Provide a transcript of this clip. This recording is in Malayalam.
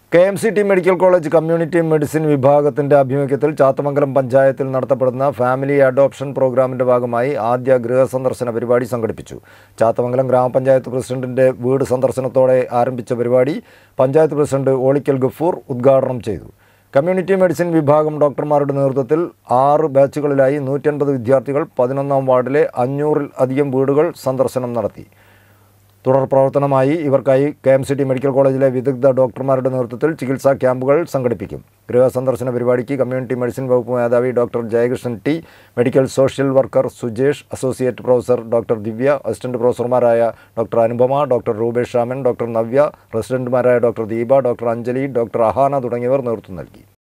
K M C T medical college community medicine വിഭാഗത്തിന്റെ ആഭിമുഖ്യത്തിൽ ചാത്തമംഗലം പഞ്ചായത്തിൽ നടത്തപ്പെടുന്ന ഫാമിലി അഡോപ്ഷൻ പ്രോഗ്രാമിന്റെ ഭാഗമായി ആദ്യ ഗൃഹസന്ദർശന പരിപാടി സംഘടിപ്പിച്ചു ചാത്തമംഗലം ഗ്രാമപഞ്ചായത്ത് പ്രസിഡന്റിന്റെ വീട് സന്ദർശനത്തോടെ ആരംഭിച്ച പരിപാടി പഞ്ചായത്ത് പ്രസിഡന്റ് ഓളിക്കൽ ഗഫൂർ ഉദ്ഘാടനം ചെയ്തു കമ്മ്യൂണിറ്റി മെഡിസിൻ വിഭാഗം ഡോക്ടർമാരുടെ നേതൃത്വത്തിൽ ആറ് ബാച്ചുകളിലായി നൂറ്റൻപത് വിദ്യാർത്ഥികൾ പതിനൊന്നാം വാർഡിലെ അഞ്ഞൂറിൽ അധികം വീടുകൾ സന്ദർശനം നടത്തി തുടർ പ്രവർത്തനമായി ഇവർക്കായി K M C T medical കോളേജിലെ വിദഗ്ധ ഡോക്ടർമാരുടെ നേതൃത്വത്തിൽ ചികിത്സാ ക്യാമ്പുകൾ സംഘടിപ്പിക്കും ഗൃഹസന്ദർശന പരിപാടിക്ക് കമ്മ്യൂണിറ്റി മെഡിസിൻ വകുപ്പ് മേധാവി doctor Jayakrishnan T medical social worker Sujesh associate professor doctor Divya assistant പ്രൊഫസർമാരായ doctor Anupama doctor Rubesh Raman doctor Navya റെസിഡന്റുമാരായ doctor Deepa doctor Anjali doctor Ahana തുടങ്ങിയവർ നേതൃത്വം നൽകി